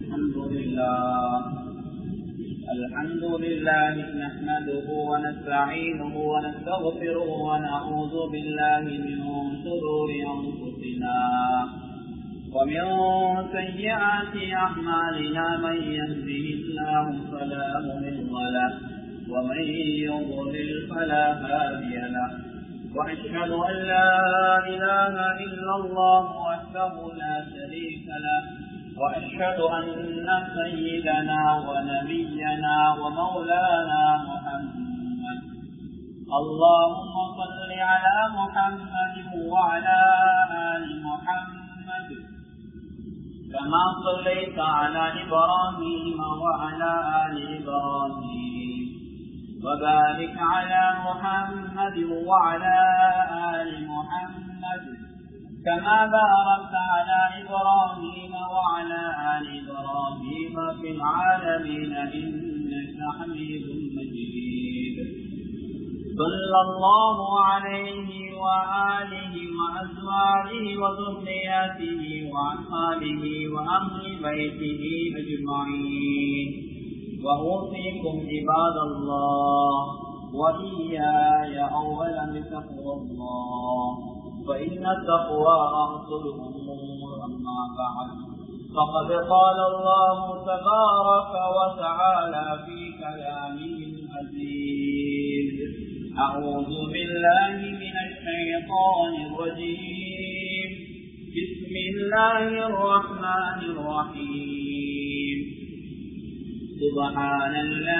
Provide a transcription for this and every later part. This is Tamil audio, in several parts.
الحمد لله الحمد لله نحمده ونستعينه ونستغفره ونعوذ بالله من شرور أنفسنا ومن سيئات أعمالنا من يهده الله فلا مضل له ومن يضلل فلا هادي له وأشهد أن لا إله إلا الله وحده لا شريك له وأشهد أن سيدنا ونبينا ومولانا محمد اللهم صل على محمد وعلى آل محمد كما صليت على إبراهيم وعلى آل إبراهيم وبارك على محمد وعلى آل محمد كما باركت على إبراهيم وعلى آل إبراهيم في العالمين إنك حميد مجيد صلى الله عليه وآله وأزواجه وذرياته وأصحابه وأهل بيته أجمعين وأوصيكم عباد الله وإياي أولا بتقوى الله فإن التقوى رأس الأمور أما بعد فقد قال الله تبارك وتعالى في كلامه العزيز أعوذ بالله من الشيطان الرجيم بسم الله الرحمن الرحيم سبحان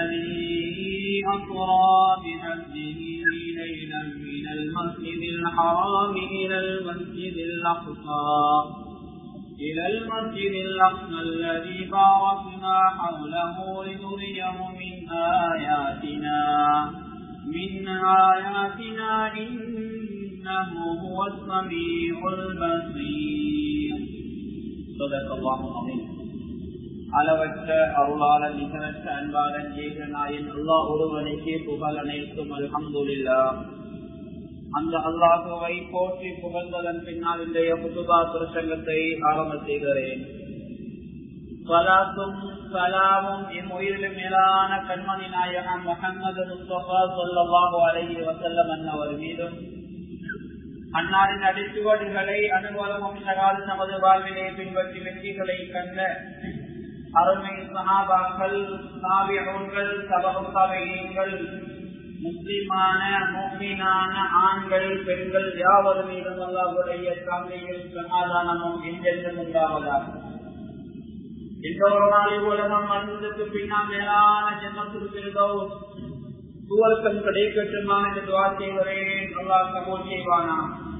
الذي أسرى بعبده ليلا من المسجد الحرام إلى المسجد الأقصى إلى المسجد الأقصى الذي باركنا حوله لنريه من آياتنا من آياتنا إنه هو السميع البصير صدق الله العظيم அளவற்ற அருளாளன் நிகரற்ற அன்பாளன் ஏகநாயன் அல்லா ஒருவனுக்கே புகழ் அனைத்தும் அல்ஹம்துல்லா அந்த அல்லாஹுவை போற்றி புகழ்ந்ததன் பின்னால் இன்றைய புதுபா பிரசங்கத்தை ஆரம்ப செய்கிறேன் சலாத்தும் சலாமும் என் உயிரிலும் மேலான கண்மணி நாயகம் முகமது முஸ்தபா சொல்லவாஹு அலஹி வசல்லம் அன்னவர் மீதும் அன்னாரின் அடிச்சுவடுகளை அனுபவமும் சகால் நமது வாழ்வினை பின்பற்றி வெற்றிகளை கண்ட அருமை சகாபாக்கள் சாவியங்கள் சபகங்கள் முஸ்லிமான மூமினான ஆண்கள் பெண்கள் யாவர் மீதும் அல்லாவுடைய தந்தையும் சமாதானமும் என்றென்றும் உண்டாவதாக இன்னொரு நாளை உலகம் மருந்துக்கு பின்னால் மேலான ஜென்மத்திற்கிறதோ சுவர்க்கம் கிடைக்கட்டுமா என்று துவா செய்கிறேன் அல்லாஹ் கபோல் செய்வானா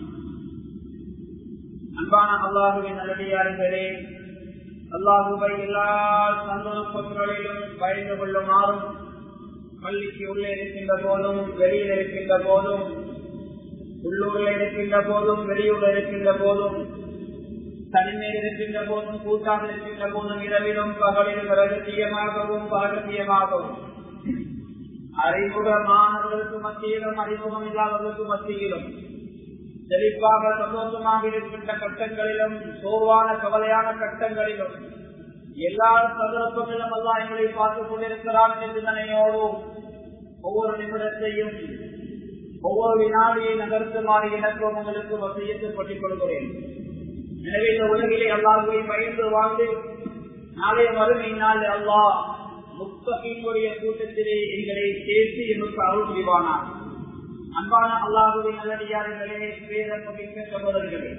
அன்பான அல்லாஹுவின் நல்லடியார்களே அல்லாஹுவை எல்லா சந்தோஷங்களிலும் பயந்து கொள்ளுமாறும் பள்ளிக்கு உள்ளே இருக்கின்ற போதும் வெளியில் இருக்கின்ற போதும் உள்ளூரில் இருக்கின்ற போதும் வெளியூரில் இருக்கின்ற போதும் தனிமையில் இருக்கின்ற போதும் கூட்டாக இருக்கின்ற போதும் இரவிலும் பகலிலும் ரகசியமாகவும் பரகசியமாகவும் அறிமுகமானவர்களுக்கு மத்தியிலும் அறிமுகம் இல்லாதவர்களுக்கு மத்தியிலும் செழிப்பாக சந்தோஷமாக இருக்கின்ற கட்டங்களிலும் சோர்வான கவலையான கட்டங்களிலும் எல்லா சந்தர்ப்பங்களிலும் அல்லா எங்களை பார்த்துக் கொண்டிருக்கிறான் என்ற சிந்தனையோடு ஒவ்வொரு நிமிடத்தையும் ஒவ்வொரு வினாடியை நகர்த்துமாறு எனக்கும் உங்களுக்கு வசியத்து பற்றிக் கொள்கிறேன் எனவே இந்த உலகிலே அல்லாஹுவை பயந்து வாழ்ந்து நாளைய மறுமை நாள் அல்லாஹ் முத்தகினுடைய கூட்டத்திலே எங்களை சேர்த்து எமக்கு அருள் புரிவானார் அன்பான அல்லாஹுவை நல்லடியார்களே பேரமிக்க சகோதரர்களே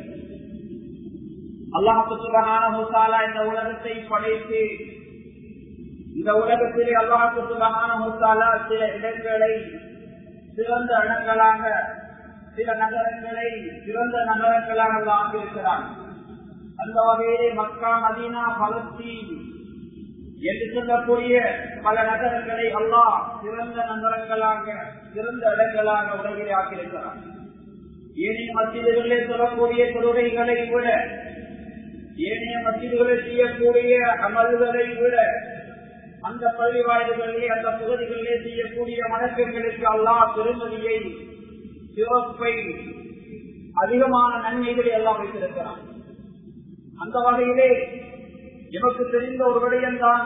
அல்லாஹால இந்த உலகத்தை படைத்து இந்த உலகத்திலே அல்லாஹால சில இடங்களை சிறந்த இடங்களாக சில நகரங்களை சிறந்த நகரங்களாக ஆகியிருக்கிறார் அந்த வகையிலே மக்கா மதீனா பலஸ்தீன் என்று சொல்லக்கூடிய பல நகரங்களை அல்லாஹ் சிறந்த நகரங்களாக சிறந்த இடங்களாக உலகிலே ஆக்கியிருக்கிறார் ஏனைய மத்தியர்களே சொல்லக்கூடிய தொழுகைகளை விட ஏனைய மத்தியர்களை செய்யக்கூடிய அமல்களை விட அந்த பள்ளி வாயில்களிலே அந்த பகுதிகளிலே செய்யக்கூடிய வணக்கங்களுக்கு அல்லாஹ் பெருமதியை சிறப்பை அதிகமான நன்மைகளை எல்லாம் வைத்திருக்கிறான் அந்த வகையிலே எமக்கு தெரிந்த ஒரு விடயம்தான்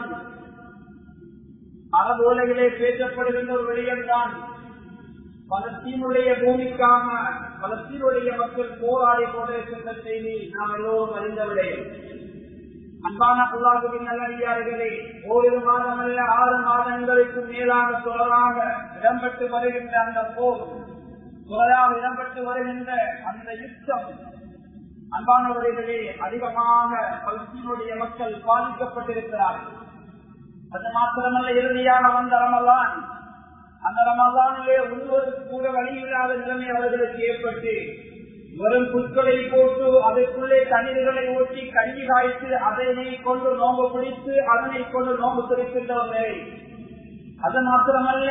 அரபு உலகிலே பேசப்படுகின்ற ஒரு விடயம்தான் பலஸ்தீனுடைய பூமிக்காக பலஸ்தீனுடைய மக்கள் போராடி கொண்டிருக்கின்ற செய்தி நாம் எல்லோரும் அறிந்த விடயம் அன்பான புல்லாகுவின் நல்லடியார்களே ஓரிரு மாதம் அல்ல ஆறு மாதங்களுக்கு மேலாக தொடராக இடம்பெற்று வருகின்ற அந்த போர் தொடராக இடம்பெற்று வருகின்ற அந்த யுத்தம் அன்பானவர்களே அதிகமாக பலஸ்தீனுடைய மக்கள் பாதிக்கப்பட்டிருக்கிறார்கள் அது மாத்திரமல்ல இறுதியாக வந்த ரமலான் அந்த ரமலானிலே உள்வதற்கு கூட வழியில்லாத நிலைமை அவர்களுக்கு ஏற்பட்டு வெறும் புற்களை போட்டு அதற்குள்ளே தண்ணீர்களை ஊற்றி கஞ்சி காய்த்து அதனை கொண்டு நோம்பு பிடித்து அதனை கொண்டு நோம்பு துடிக்கின்ற ஒரு நிலை அது மாத்திரமல்ல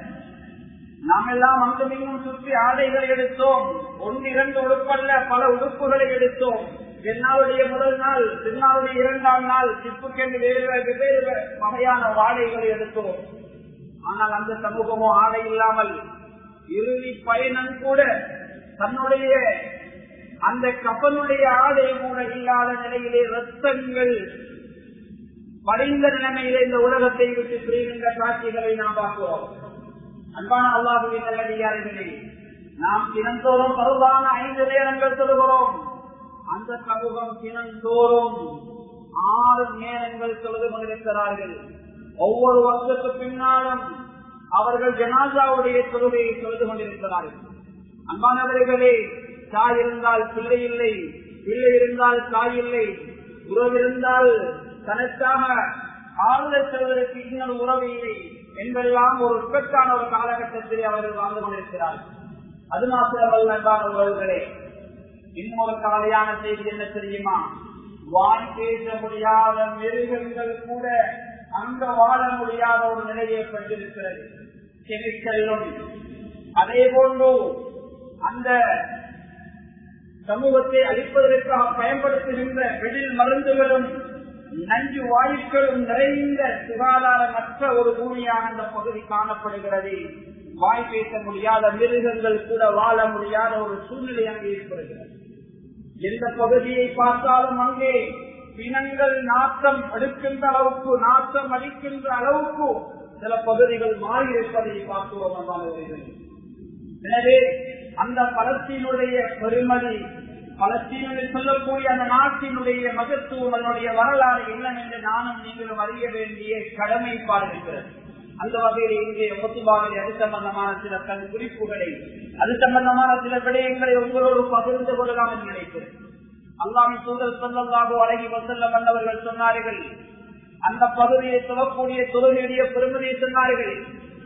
நாம் எல்லாம் அங்கு மிகவும் சுற்றி ஆடைகளை எடுத்தோம் ஒன்று இரண்டு உடுப்பல்ல பல உடுப்புகளை எடுத்தோம் பெண்ணாவுடைய முதல் நாள் பெண்ணாவுடைய இரண்டாம் நாள் சிப்புக்கென்று வேறு வெவ்வேறு வகையான வாடைகளை எடுத்தோம் ஆனால் அந்த சமூகமோ ஆடை இல்லாமல் இறுதி பயணம் கூட தன்னுடைய அந்த கப்பனுடைய ஆடை கூட இல்லாத நிலையிலே ரத்தங்கள் படிந்த நிலைமையிலே இந்த உலகத்தை விட்டு பிரிகின்ற காட்சிகளை நாம் பார்க்கிறோம் அன்பான அல்லாஹுவின் நல்லடியார்களே நாம் தினந்தோறும் பருவான ஐந்து நேரங்கள் தொழுகிறோம் அந்த சமூகம் தினந்தோறும் ஆறு நேரங்கள் தொழுது கொண்டிருக்கிறார்கள் ஒவ்வொரு வருஷத்து பின்னாலும் அவர்கள் ஜனாசாவுடைய தொழுகையை தொழுது கொண்டிருக்கிறார்கள் அன்பானவர்களே தாய் இருந்தால் பிள்ளை இல்லை பிள்ளை இருந்தால் தாய் இல்லை உறவு இருந்தால் தனக்காக ஆறுதல் செல்வதற்கு இன்னொரு உறவு இல்லை என்பதெல்லாம் ஒரு உட்கட்டான ஒரு காலகட்டத்தில் அவர்கள் வாழ்ந்து கொண்டிருக்கிறார்கள் அது மாத்திரமல்ல அன்பான உறவுகளே இன்னொரு கவலையான செய்தி என்ன தெரியுமா வாய் பேச முடியாத மிருகங்கள் கூட அங்க வாழ முடியாத ஒரு நிலை ஏற்பட்டிருக்கிறது செவிக்கல்லும் அதே போன்று அந்த சமூகத்தை அழிப்பதற்காக பயன்படுத்துகின்ற வெளில் மருந்துகளும் நஞ்சு வாயுக்களும் நிறைந்த சுகாதாரமற்ற ஒரு பூமியாக அந்த பகுதி காணப்படுகிறது வாய் பேச முடியாத மிருகங்கள் கூட வாழ முடியாத ஒரு சூழ்நிலை அங்கே ஏற்படுகிறது எந்த பகுதியை பார்த்தாலும் அங்கே பிணங்கள் நாட்டம் எடுக்கின்ற அளவுக்கு நாட்டம் அடிக்கின்ற அளவுக்கு சில பகுதிகள் மாறி இருப்பதை பார்க்கிறோம் அன்பானவர்கள் எனவே அந்த பலத்தினுடைய பெருமதி பலத்தீனில் சொல்லக்கூடிய அந்த நாட்டினுடைய மகத்துவம் அதனுடைய வரலாறு என்னவென்று நானும் நீங்களும் அறிய வேண்டிய கடமைப்பாடு இருக்கிறது அந்த வகையில் இங்கே முத்துபாவில் அது சம்பந்தமான சில தன் குறிப்புகளை அது சம்பந்தமான சில விடயங்களை உங்களோடு பகிர்ந்து கொள்ளலாம் என்று நினைக்கிறேன் அல்லாமின் தூதர் சொல்லலாகோ அழகி வசல்ல வந்தவர்கள் சொன்னார்கள் அந்த பகுதியை சொல்லக்கூடிய தொழுகையுடைய பெருமதியை சொன்னார்கள்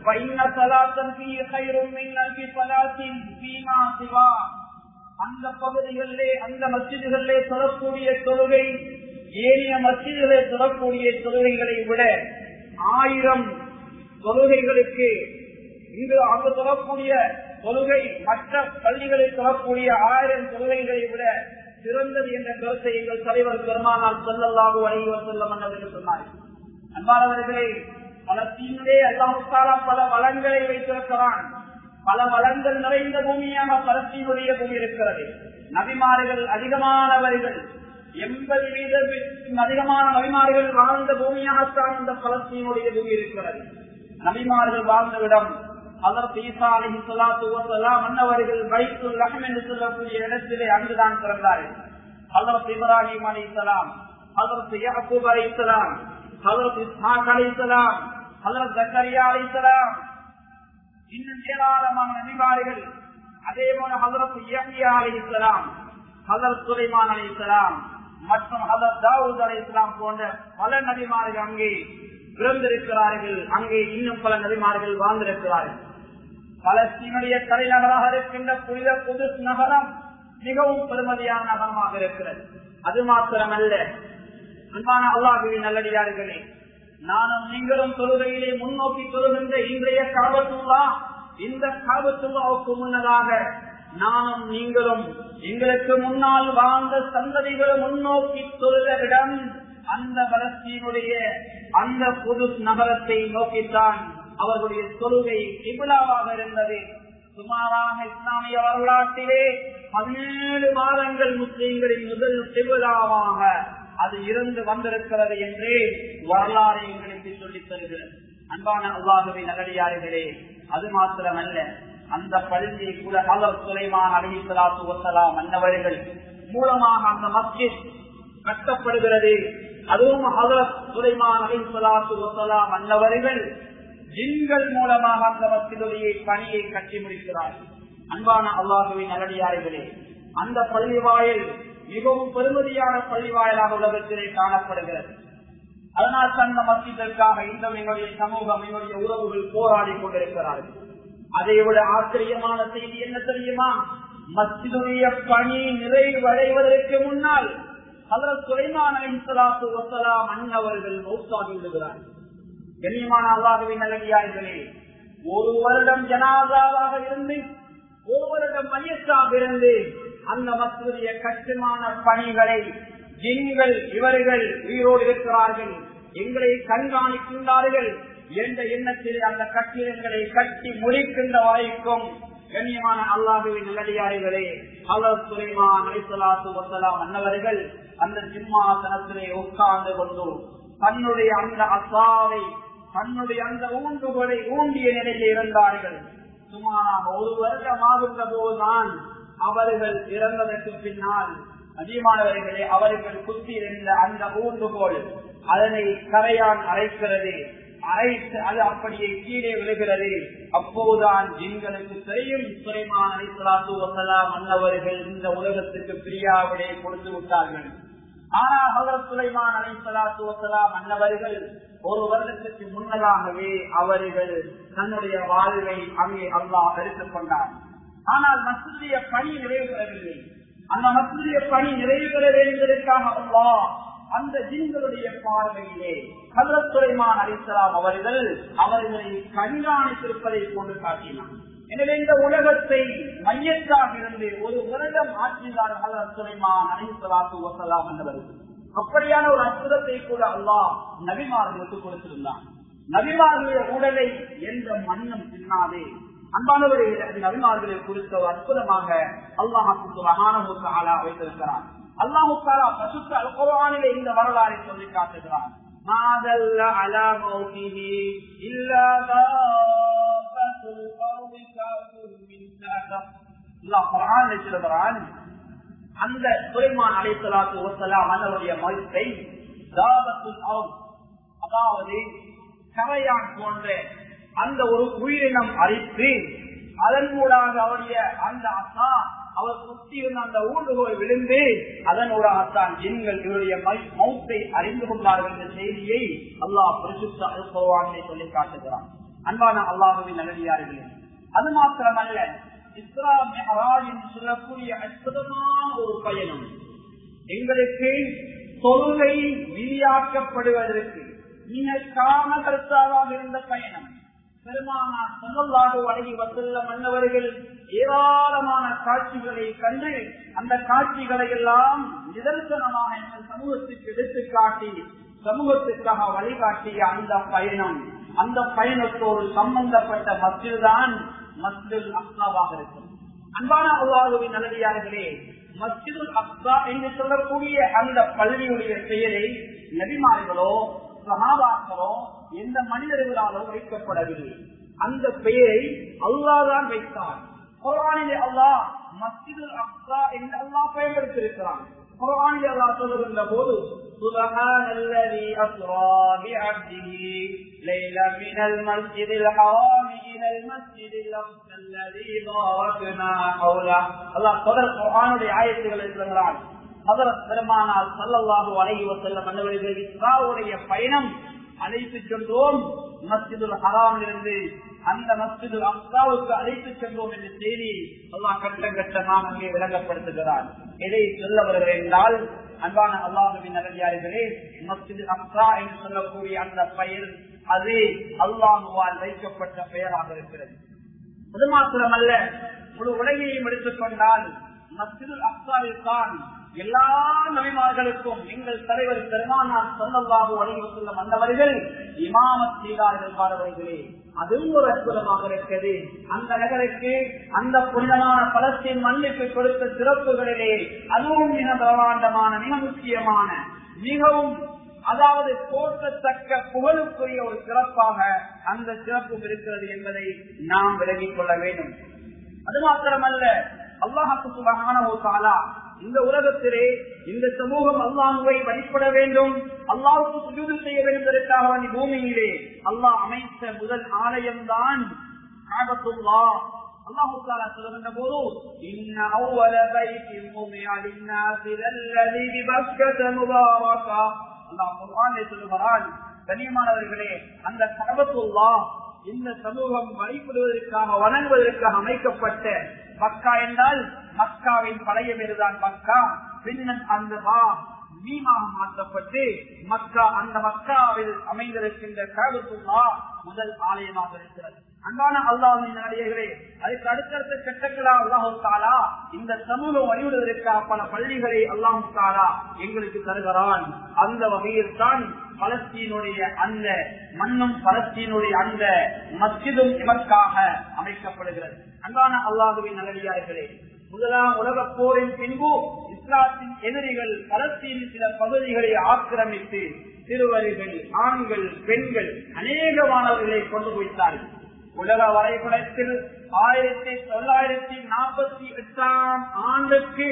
அந்த பகுதிகளிலே அந்த மசிதிகளிலே சொல்லக்கூடிய தொழுகை ஏனைய மசிதிகளை சொல்லக்கூடிய தொழுகைகளை விட ஆயிரம் தொழுகைகளுக்கு இங்கு அங்கு சொல்லக்கூடிய தொழுகை மற்ற பள்ளிகளில் சொல்லக்கூடிய ஆயிரம் தொழுகைகளை விட சிறந்தது என்ற கருத்தை எங்கள் தலைவர் பெருமானால் சொல்லல்லாகோ அணிவர் சொல்ல மன்னர்கள் சொன்னார்கள் அன்பானவர்களே பலத்தீனிலே அல்லாஹாலா பல வளங்களை வைத்திருக்கிறான் பல வளங்கள் நிறைந்த பூமியாக பலத்தீனுடைய பூமி இருக்கிறது நபிமார்கள் அதிகமானவர்கள் எண்பது வீதம் அதிகமான நபிமார்கள் வாழ்ந்த பூமியாகத்தான் இந்த பலத்தீனுடைய பூமி இருக்கிறது நபிமார்கள் வாழ்ந்தவிடம் அதற்கு ஈசா அலி சொல்லாத்து வசலாம் மன்னவர்கள் வைத்துல் லகம் என்று சொல்லக்கூடிய இடத்திலே அங்குதான் பிறந்தார்கள் அதற்கு இப்ராஹிம் அலி இஸ்லாம் அதற்கு யாக்கூப் அலி இஸ்லாம் அதற்கு இஸ்ஹாக் அலி இஸ்லாம் அதற்கு ஜக்கரியா அலி இஸ்லாம் இன்னும் ஏராளமான நபிமார்கள் அதே போல ஹசரத் யஹ்யா அலி இஸ்லாம் ஹசரத் சுலைமான் அலி இஸ்லாம் மற்றும் ஹசரத் தாவூத் அலி இஸ்லாம் போன்ற பல நபிமார்கள் அங்கே பிறந்திருக்கிறார்கள் அங்கே இன்னும் பல நபிமார்கள் வாழ்ந்திருக்கிறார்கள் பலஸ்தீனுடைய தலைநகராக இருக்கின்ற புனித புது நகரம் மிகவும் பெருமதியான நகரமாக இருக்கிறது அது மாத்திரமல்ல அன்பான அல்லாஹுவின் நல்லடியார்களே நானும் நீங்களும் தொழுகையிலே முன்னோக்கி தொழுகின்ற இன்றைய காபத்துள்ளா இந்த காபத்துள்ளாவுக்கு முன்னதாக நானும் நீங்களும் எங்களுக்கு முன்னால் வாழ்ந்த சந்ததிகளும் முன்னோக்கி தொழுத இடம் அந்த பலஸ்தீனுடைய அந்த புது நகரத்தை நோக்கித்தான் அவர்களுடைய தொழுகை திபுலாவாக இருந்தது சுமாராக இஸ்லாமிய வரலாற்றிலே பதினேழு மாதங்கள் முஸ்லீம்களின் முதல் திபுலாவாக அது இருந்து வந்திருக்கிறது என்றே வரலாறு எங்களுக்கு சொல்லித் தருகிறது அன்பான அல்லாஹுவை நல்லடியார்களே அது மாத்திரமல்ல அந்த பள்ளியை கூட ஹலர் சுலைமான் அலி சலாத்து வசலாம் மன்னவர்கள் மூலமாக அந்த மஸ்ஜித் கட்டப்படுகிறது அதுவும் ஹலர் சுலைமான் அலி சலாத்து வசலாம் மன்னவர்கள் ஜின்கள் மூலமாக அந்த மஸ்ஜிதுடைய பணியை கட்டி முடிக்கிறார்கள் அன்பான அல்லாஹுவின் நல்லடியார்களே அந்த பள்ளி வாயில் மிகவும் பெருமதியான பள்ளி வாயிலாக உலகத்திலே காணப்படுகிறது அதனால் தந்த மத்தியதற்காக இந்த எங்களுடைய சமூகம் எங்களுடைய உறவுகள் போராடி கொண்டிருக்கிறார்கள் அதை விட ஆச்சரியமான செய்தி என்ன தெரியுமா மத்தியுடைய பணி நிறைவடைவதற்கு முன்னால் அதற்கு சுலைமான வசலாம் அண்ணவர்கள் மௌசாகி விடுகிறார்கள் கண்ணியமான அல்லாஹுவின் நல்லடியார்களே ஒரு வருடம் ஜனாதாவாக இருந்து ஒரு வருடம் மையத்தாக இருந்து அந்த மக்களுடைய கட்டுமான பணிகளை ஜின்கள் இவர்கள் உயிரோடு இருக்கிறார்கள் எங்களை கண்காணிக்கின்றார்கள் என்ற எண்ணத்தில் அந்த கட்டிடங்களை கட்டி முடிக்கின்ற வரைக்கும் கண்ணியமான அல்லாஹுவின் நல்லடியார்களே அல்லது சுலைமான் அலிசலாத்து வசலாம் அன்னவர்கள் அந்த சிம்மாசனத்திலே உட்கார்ந்து கொண்டு தன்னுடைய அந்த அசாவை தன்னுடைய அந்த ஊன்றுகளை ஊண்டிய நிலையில் இருந்தார்கள் சுமார் ஒரு வருடமாகின்ற போதுதான் அவர்கள் இறந்ததற்கு பின்னால் அதிகமானவர்களே அவர்கள் குத்தி இருந்த அந்த ஊன்றுகோல் அதனை கரையான் அரைக்கிறது அரைத்து அது அப்படியே கீழே விழுகிறது அப்போதுதான் ஜின்களுக்கு தெரியும் சுலைமான் அலிசலாத்து வசலாம் அன்னவர்கள் இந்த உலகத்துக்கு பிரியாவிடை கொடுத்து விட்டார்கள் ஆனால் ஹசரத் சுலைமான் அலிசலாத்து வசலாம் அன்னவர்கள் ஒரு வருடத்துக்கு முன்னதாகவே அவர்கள் தன்னுடைய வாழ்வை அங்கே அல்லாஹ் எடுத்துக் கொண்டார் ஆனால் மசூதிய பணி நிறைவு பெறவில்லை அந்த மசூதிய பணி நிறைவு பெற வேண்டியதற்காக அல்லாஹ் அந்த ஜின்களுடைய பார்வையிலே ஹசரத் சுலைமான் அலிசலாம் அவர்கள் அவர்களை கண்காணித்திருப்பதை கொண்டு காட்டினார் எனவே இந்த உலகத்தை மையத்தாக இருந்து ஒரு வருடம் ஆட்சிதான் ஹசரத் சுலைமான் அலிசலாத்து வசலாம் என்பவர்கள் அப்படியான ஒரு அற்புதத்தை கூட அல்லாஹ் நபிமார்களுக்கு கொடுத்திருந்தான் நபிமார்களுடைய உடலை எந்த மண்ணும் பின்னாதே அன்பானவர்கள் நபிமார்களை குறித்த ஒரு அற்புதமாக அல்லாஹுக்கு மகானமுக்கு ஆளா வைத்திருக்கிறான் அல்லாஹுக்காரா பசுத்த அல்குரானிலே இந்த வரலாறை சொல்லி காட்டுகிறான் மாதல்ல அலா மௌதிஹி இல்லா தாபத்துல் கௌமி காஃபுர் மின் தஅதப் அல்லாஹ் குர்ஆனிலே சொல்கிறான் அந்த சுலைமான் அலைசலாத்து வசலாம் அவருடைய மறுப்பை அதாவது கரையான் போன்ற அந்த ஒரு உயிரினம் அழித்து அதன் மூலமாக அவருடைய அந்த அத்தா அவர் சுற்றியிருந்த அந்த ஊடுகோல் விழுந்து அதன் ஊடாகத்தான் ஜின்கள் இவருடைய மௌத்தை அறிந்து கொண்டார்கள் என்ற செய்தியை அல்லாஹ் பரிசுத்தானை சொல்லி காட்டுகிறான் அன்பான அல்லாஹுவின் நல்லடியார்களே அது மாத்திரமல்ல இஸ்லாம் என்று சொல்லக்கூடிய அற்புதமான ஒரு பயணம் எங்களுக்கு தொழுகை விரியாக்கப்படுவதற்கு மிக காமகர்த்தாவாக இருந்த பயணம் பெருமானார் சொல்லலாக வழங்கி வந்துள்ள மன்னவர்கள் ஏராளமான காட்சிகளை கண்டு அந்த காட்சிகளை எல்லாம் நிதர்சனமான எங்கள் சமூகத்துக்கு எடுத்துக்காட்டி சமூகத்துக்காக வழிகாட்டிய அந்த பயணம் அந்த பயணத்தோடு சம்பந்தப்பட்ட மஸ்ஜித் தான் மஸ்ஜித் அக்சாவாக இருக்கும் அன்பான அல்லாஹுவின் நல்லடியார்களே மஸ்ஜிதுல் அக்சா என்று சொல்லக்கூடிய அந்த பள்ளியுடைய பெயரை நபிமார்களோ சகாபாக்களோ எந்த மனிதர்களாலோ வைக்கப்படவில்லை அந்த பெயரை அல்லாதான் வைத்தார் குரானிலே அல்லாஹ் மஸ்ஜிதுல் அக்சா என்று அல்லாஹ் பயன்படுத்தியிருக்கிறான் குரானில் அல்லாஹ் சொல்லுகின்ற போது سبحان الذي أسرى بعبده ليلا من المسجد الحرام إلى المسجد الأقصى الذي باركنا حوله الله قدر القرآن لآية الإسلام ஹதரத் பெருமானால் சல்லல்லாஹு அலைஹி வஸல்லம் அன்னவர்கள் இஸ்ராவுடைய பயணம் அழைத்து சென்றோம் மஸ்ஜிதுல் ஹராமில் இருந்து அந்த மஸ்ஜிதுல் அக்சாவுக்கு அழைத்து சென்றோம் என்ற செய்தி அல்லாஹ் கட்ட கட்டமாக அங்கே விளங்கப்படுத்துகிறார் எதை சொல்ல வருகிறேன் என்றால் அன்பான அல்லாஹுவின் நல்லடியார்களே மஸ்ஜிது அக்சா என்று சொல்லக்கூடிய அந்த பெயர் அது அல்லாஹுவால் வைக்கப்பட்ட பெயராக இருக்கிறது அது மாத்திரமல்ல முழு உலகையும் எடுத்துக் கொண்டால் மஸ்ஜிதுல் அக்சாவில் தான் எல்லா நபிமார்களுக்கும் எங்கள் தலைவர் பெருமானார் சொல்லல்லாஹு வழங்கி செல்லும் வந்தவர்கள் இமாமத் செய்தார்கள் பாடவர்களே அதுவும் ஒரு அற்புதமாக இருக்கிறது அந்த நகருக்கு அந்த புனிதமான பலத்தின் மண்ணுக்கு கொடுத்த சிறப்புகளிலே அதுவும் மிக பிரமாண்டமான மிக முக்கியமான மிகவும் அதாவது போற்றத்தக்க புகழுக்குரிய ஒரு சிறப்பாக அந்த சிறப்பும் இருக்கிறது என்பதை நாம் விலகிக் கொள்ள வேண்டும் அது மாத்திரமல்ல அல்லாஹு சுபகான இந்த உலகத்திலே இந்த சமூகம் அல்லாஹுவை வழிபட வேண்டும் அல்லாஹுக்கு சுஜூது செய்ய வேண்டும் என்பதற்காக வேண்டி பூமியிலே அல்லாஹ் அமைத்த முதல் ஆலயம்தான் ஆபத்துல்லா அல்லாஹு தாலா சொல்லுகின்ற போது இன்ன அவ்வள பைத்தின் பூமியா للذي ببكة مباركا அல்லாஹ் குர்ஆனிலே சொல்லுகிறான் கண்ணியமானவர்களே அந்த கபத்துல்லா இந்த சமூகம் வழிபடுவதற்காக வணங்குவதற்காக அமைக்கப்பட்ட மக்கா என்றால் மக்காவின் பழைய பேருதான் மக்கா பின்னர் அந்த வா மீமாக மாற்றப்பட்டு மக்கா அந்த மக்காவில் அமைந்திருக்கின்ற கபத்துல்லா முதல் ஆலயமாக இருக்கிறது அன்பான அல்லாஹின் நாடியர்களே அதுக்கு அடுத்தடுத்த கட்டங்களா அல்லாஹு தாலா இந்த சமூகம் வழிவிடுவதற்காக பல பள்ளிகளை அல்லாஹு தாலா எங்களுக்கு தருகிறான் அந்த வகையில் தான் பலஸ்தீனுடைய அந்த மண்ணும் பலஸ்தீனுடைய அந்த மஸ்ஜிதும் இவற்காக அமைக்கப்படுகிறது அன்பான அல்லாஹுவின் நல்லடியார்களே முதலாம் உலக போரின் பின்பு இஸ்லாத்தின் எதிரிகள் பலஸ்தீனின் சில பகுதிகளை ஆக்கிரமித்து சிறுவர்கள் ஆண்கள் பெண்கள் அநேகமானவர்களை கொண்டு போய்த்தார்கள் உலக வரைபடத்தில் ஆயிரத்தி தொள்ளாயிரத்தி நாற்பத்தி எட்டாம் ஆண்டுக்கு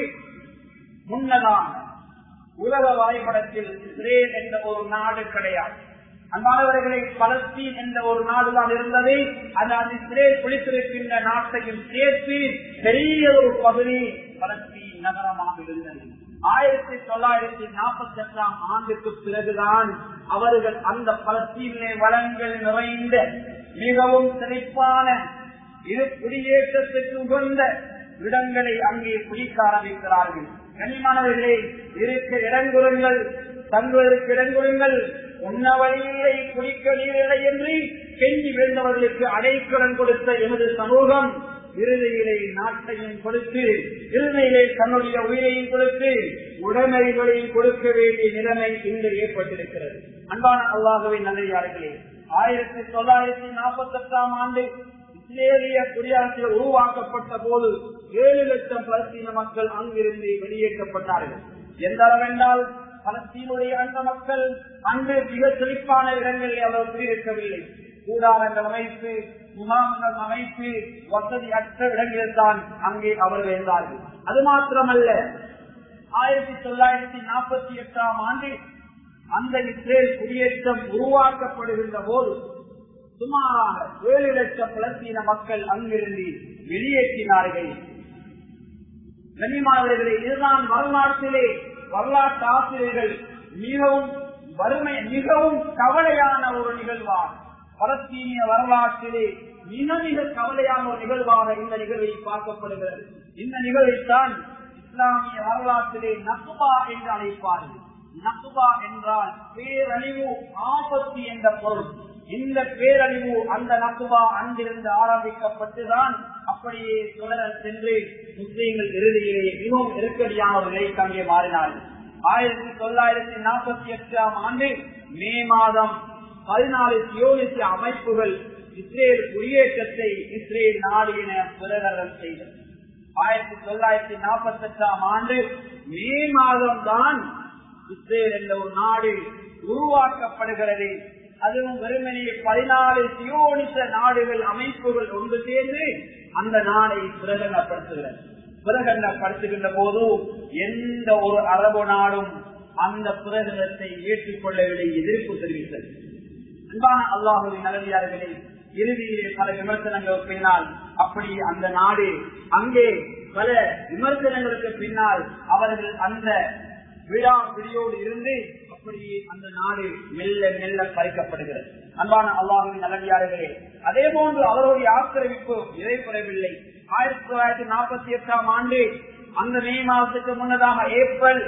முன்னதாக உலக வரைபடத்தில் இஸ்ரேல் என்ற ஒரு நாடு கிடையாது அன்பானவர்களை பலஸ்தீன் என்ற ஒரு நாடுதான் இருந்தது அதாவது இஸ்ரேல் பிடித்திருக்கின்ற நாட்டையும் சேர்த்து பெரிய ஒரு பகுதி பலஸ்தீன் நகரமாக இருந்தது ஆயிரத்தி தொள்ளாயிரத்தி நாற்பத்தி எட்டாம் ஆண்டுக்கு பிறகுதான் அவர்கள் அந்த பலஸ்தீனிலே வளங்கள் நிறைந்த மிகவும் செழிப்பான இது குடியேற்றத்துக்கு உகந்த இடங்களை அங்கே குடிக்க ஆரம்பிக்கிறார்கள் கனிமானவர்களே இருக்க இடங்குறங்கள் தங்குவதற்கு இடங்குறங்கள் உண்ண வழியில்லை குடிக்க நீரில்லை என்று கெஞ்சி வேண்டவர்களுக்கு அடைக்கடன் கொடுத்த எமது சமூகம் இறுதியிலே நாட்டையும் கொடுத்து இறுதியிலே தன்னுடைய உயிரையும் கொடுத்து உடைமைகளையும் கொடுக்க வேண்டிய நிலைமை இன்று ஏற்பட்டிருக்கிறது அன்பான அல்லாகவே நல்லே ஆயிரத்தி தொள்ளாயிரத்தி நாற்பத்தி எட்டாம் ஆண்டு இஸ்ரேலிய குடியரசில் உருவாக்கப்பட்ட போது ஏழு லட்சம் பலஸ்தீன மக்கள் அங்கிருந்து வெளியேற்றப்பட்டார்கள் எந்த அளவென்றால் பலஸ்தீனுடைய அந்த மக்கள் அன்று மிக செழிப்பான இடங்களில் அவர் குடியிருக்கவில்லை கூடாரங்கள் அமைப்பு முகாம்கள் அமைப்பு வசதி அற்ற இடங்களில் தான் அங்கே அவர்கள் இருந்தார்கள் அது மாத்திரமல்ல ஆயிரத்தி தொள்ளாயிரத்தி நாற்பத்தி எட்டாம் ஆண்டு அந்த இஸ்ரேல் குடியேற்றம் உருவாக்கப்படுகின்ற போது சுமாராக ஏழு லட்சம் பலஸ்தீன மக்கள் அங்கிருந்து வெளியேற்றினார்கள் கண்ணியமானவர்களே இதுதான் வரலாற்றிலே வரலாற்று ஆசிரியர்கள் மிகவும் வறுமை மிகவும் கவலையான ஒரு நிகழ்வார் பலஸ்தீனிய வரலாற்றிலே மிக மிக கவலையான ஒரு நிகழ்வாக இந்த நிகழ்வை பார்க்கப்படுகிறது இந்த நிகழ்வைத்தான் இஸ்லாமிய வரலாற்றிலே நக்குபா என்று அழைப்பார்கள் நக்குபா என்றால் பேரழிவு ஆபத்து என்ற பொருள் இந்த பேரழிவு அந்த நக்குபா அங்கிருந்து ஆரம்பிக்கப்பட்டுதான் அப்படியே தொடர சென்று முஸ்லீம்கள் இறுதியிலே மிகவும் நெருக்கடியான ஒரு நிலைக்கு அங்கே மாறினார்கள் ஆயிரத்தி தொள்ளாயிரத்தி நாற்பத்தி எட்டாம் ஆண்டு மே மாதம் பதினாலு சியோனிசிய அமைப்புகள் இஸ்ரேல் குடியேற்றத்தை இஸ்ரேல் நாடு என பிரகடனம் செய்தது ஆயிரத்தி தொள்ளாயிரத்தி நாற்பத்தி எட்டாம் ஆண்டு மே மாதம் தான் இஸ்ரேல் என்ற ஒரு நாடு உருவாக்கப்படுகிறது அதுவும் வெறுமனே பதினாலு சியோனிச நாடுகள் அமைப்புகள் ஒன்று சேர்ந்து அந்த நாடை பிரகடனப்படுத்துகிறது பிரகடனப்படுத்துகின்ற போது எந்த ஒரு அரபு நாடும் அந்த பிரகடனத்தை ஏற்றுக்கொள்ளவில்லை எதிர்ப்பு தெரிவித்தது அன்பான அல்லாஹுவின் நல்லதார்களே இறுதியிலே பல விமர்சனங்களுக்கு பின்னால் அப்படி அந்த நாடு அங்கே பல விமர்சனங்களுக்கு பின்னால் அவர்கள் அந்த விழா பிடியோடு இருந்து அப்படியே அந்த நாடு மெல்ல மெல்ல பறிக்கப்படுகிறது அன்பான அல்லாஹுவின் நல்லடியார்களே அதே போன்று அவருடைய ஆக்கிரமிப்பு இறைப்படவில்லை ஆயிரத்தி தொள்ளாயிரத்தி நாற்பத்தி எட்டாம் ஆண்டு அந்த மே மாதத்துக்கு முன்னதாக ஏப்ரல்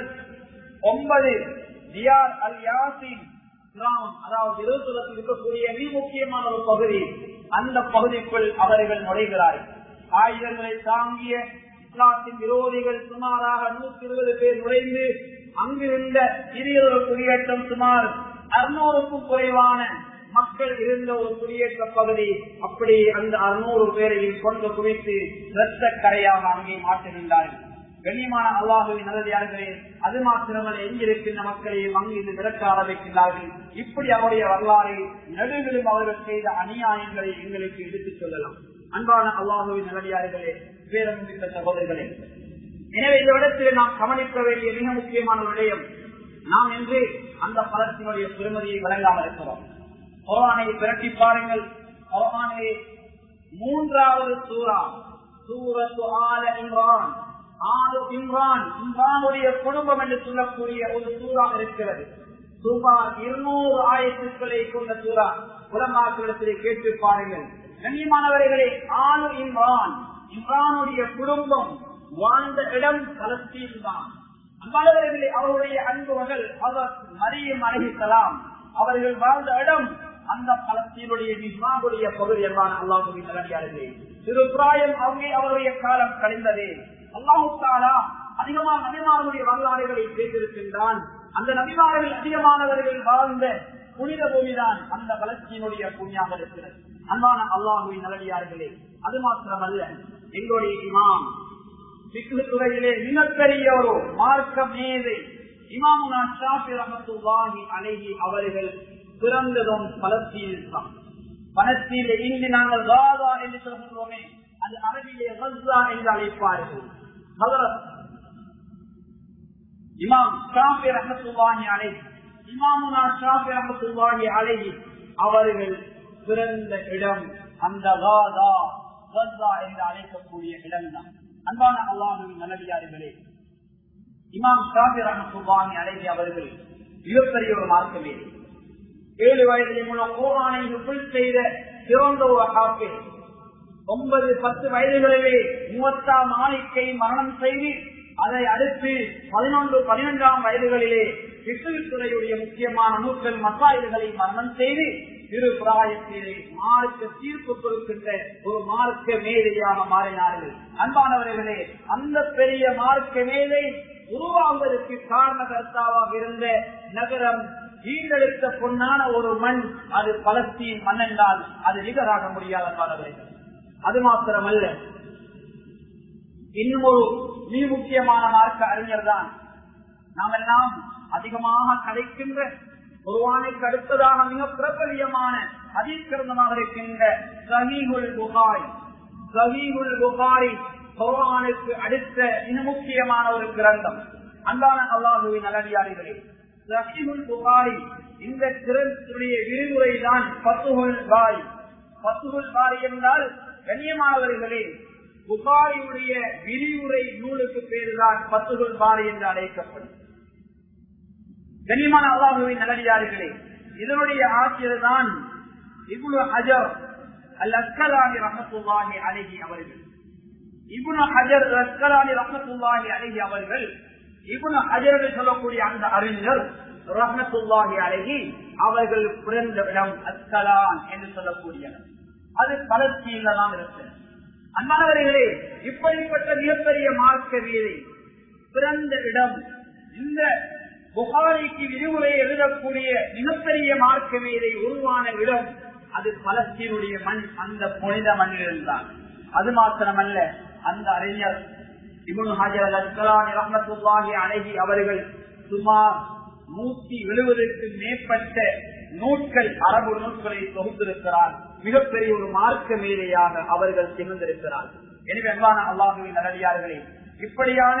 ஒன்பது ஜியார் அல் யாசின் கிராமம் அதாவது இருபத்தி இருக்கக்கூடிய மிக முக்கியமான ஒரு பகுதி அந்த பகுதிக்குள் அவர்கள் நுழைகிறார்கள் ஆயுதங்களை தாங்கிய இஸ்லாத்தின் விரோதிகள் சுமாராக நூத்தி இருபது பேர் நுழைந்து அங்கிருந்த சிறியொரு குடியேற்றம் சுமார் அறுநூறுக்கும் குறைவான மக்கள் இருந்த ஒரு குடியேற்ற பகுதி அப்படி அந்த அறுநூறு பேரையும் கொண்டு குவித்து இரத்த கரையாக அங்கே மாற்றுகின்றார்கள் கண்ணியமான அல்லாஹுவின் நல்லதார்களே அது மாத்திரமல்ல எங்கிருக்கின்ற மக்களையும் அங்கிருந்து விரட்ட ஆரம்பிக்கின்றார்கள் இப்படி அவருடைய வரலாறை நடுவிலும் அவர்கள் செய்த அநியாயங்களை எங்களுக்கு எடுத்துச் சொல்லலாம் அன்பான அல்லாஹுவின் நல்லதார்களே பேரமிக்க சகோதரர்களே எனவே இந்த இடத்தில் நாம் கவனிக்க வேண்டிய மிக முக்கியமான ஒரு விடயம் நாம் என்று அந்த பலத்தினுடைய பெருமதியை வழங்காமல் இருக்கிறோம் குரானை விரட்டி பாருங்கள் குரானை மூன்றாவது சூறா சூரத்து ஆல இம்ரான் ஆலு இம்ரான் இம்ரானுடைய குடும்பம் என்று சொல்லக்கூடிய ஒரு சூறா இருக்கிறது சுமார் இருநூறு ஆயிரத்துக்களை கொண்ட சூறா உலமாக்களிடத்திலே கேட்டு பாருங்கள் கண்ணியமானவர்களே ஆலு இம்ரான் இம்ரானுடைய குடும்பம் வாழ்ந்த இடம் பலஸ்தீன் தான் அம்பாளர்களே அவருடைய அன்பு மகள் அவர் மரியம் அழகிக்கலாம் அவர்கள் வாழ்ந்த இடம் அந்த பலஸ்தீனுடைய நிஸ்மாவுடைய பகுதி என்றான் அல்லாஹுவின் நிலையாளர்களே சிறு பிராயம் அங்கே அவருடைய காலம் கழிந்ததே அல்லாஹு தாலா அதிகமான நபிமார்களுடைய வரலாறுகளை பேசியிருக்கின்றான் அந்த நபிமார்கள் அதிகமானவர்கள் வாழ்ந்த புனித பூமிதான் அந்த பலஸ்தீனுடைய பூமியாக இருக்கிறது அன்பான அல்லாஹுவின் நல்லடியார்களே அது மாத்திரமல்ல எங்களுடைய இமாம் சிக்கு துறையிலே மிகப்பெரிய ஒரு மார்க்க மேதை இமாமுனா ஷாஃபி ரஹத்துல்லாஹி அலைஹி அவர்கள் பிறந்ததும் பலஸ்தீனில் தான் பலஸ்தீனில் இன்று நாங்கள் காதா என்று சொல்கின்றோமே அது அரபிலே கஸ்ஸா என்று அழைப்பார்கள் ஹதரத் இமாம் ஷாஃபி ரஹத்துல்லாஹி அலைஹி இமாமுனா ஷாஃபி ரஹத்துல்லாஹி அலைஹி அவர்கள் பிறந்த இடம் அந்த காதா கஸ்ஸா என்று அழைக்கக்கூடிய இடம்தான் அன்பான அல்லாஹுவின் நல்லடியார்களே இமாம் ஷாபி ரஹத்துல்லாஹி அலைஹி அவர்கள் மிகப்பெரிய ஒரு மார்க்கமே ஏழு வயதிலே மூலம் கோரானை புல் செய்த சிறந்த ஒரு ஹாஃபே ஒன்பது பத்து வயதுகளிலே மூவத்தாம் மாளிகை மரணம் செய்து அதை அடுத்து பதினொன்று பதினொன்றாம் வயதுகளிலே விசுத்துறையுடைய முக்கியமான நூல்கள் மசாயல்களை மரணம் செய்து திரு பிராயத்திலே மார்க்க தீர்ப்பு கொடுக்கின்ற ஒரு மார்க்க மேதையாக மாறினார்கள் அன்பானவர்களே அந்த பெரிய மார்க்க மேதை உருவாவதற்கு காரணகர்த்தாவாக இருந்த நகரம் ஈண்டெடுத்த பொன்னான ஒரு மண் அது பலஸ்தீன் மண் என்றால் அது நிகராக முடியாத அன்பானவர்கள் அது மாத்திரமல்ல இன்னும் ஒரு மிக முக்கியமான மார்க்க அறிஞர் தான் நாம் எல்லாம் அதிகமாக கலைக்கின்ற குருவானுக்கு அடுத்ததாக மிக பிரபலியமான அதிகிருந்தமாக இருக்கின்ற சஹீகுல் புகாரி சஹீகுல் புகாரி குருவானுக்கு அடுத்த மிக முக்கியமான ஒரு கிரந்தம் அன்பான அல்லாஹுவின் நல்லடியாரிகளே சஹீகுல் புகாரி இந்த கிரந்தத்துடைய விரிவுரை தான் பத்துகுல் பாரி பத்துகுல் பாரி என்றால் கண்ணியமானவர்களே புகாரியுடைய விரிவுரை நூலுக்கு பேருதான் பத்துகுல் பாரி என்று அழைக்கப்படும் கனிமான அல்லாஹுவின் நல்லடியார்களே இதனுடைய ஆசிரியர் தான் இவ்வளவு ஹஜர் அல் அஸ்கலானி ரஹத்துல்லாஹி அழகி அவர்கள் இபுன ஹஜர் அஸ்கலானி ரஹத்துல்லாஹி அழகி அவர்கள் இபுன ஹஜர் சொல்லக்கூடிய அந்த அறிஞர் ரஹத்துல்லாஹி அழகி அவர்கள் பிறந்த இடம் அஸ்கலான் என்று சொல்லக்கூடியவர் அது பலஸ்தீன்ல தான் இருக்கிறது அன்பானவர்களே இப்படிப்பட்ட மிகப்பெரிய மார்க்க வீதை பிறந்த இடம் இந்த புகாரிக்கு விரிவுரை எழுதக்கூடிய மிகப்பெரிய மார்க்க வீதை உருவான இடம் அது பலஸ்தீனுடைய மண் அந்த புனித மண்ணிலிருந்தான் அது மாத்திரமல்ல அந்த அறிஞர் இபுன் ஹாஜர் அஸ்கலானி ரஹமத்துல்லாஹி அழகி அவர்கள் சுமார் நூத்தி எழுபதுக்கு மேற்பட்ட நூட்கள் அரபு நூட்களை தொகுத்திருக்கிறார் மிகப்பெரிய ஒரு மார்க்க மேலையாக அவர்கள் திகழ்ந்திருக்கிறார் எனவே அன்பான அல்லாஹுவின் நடடியார்களே இப்படியான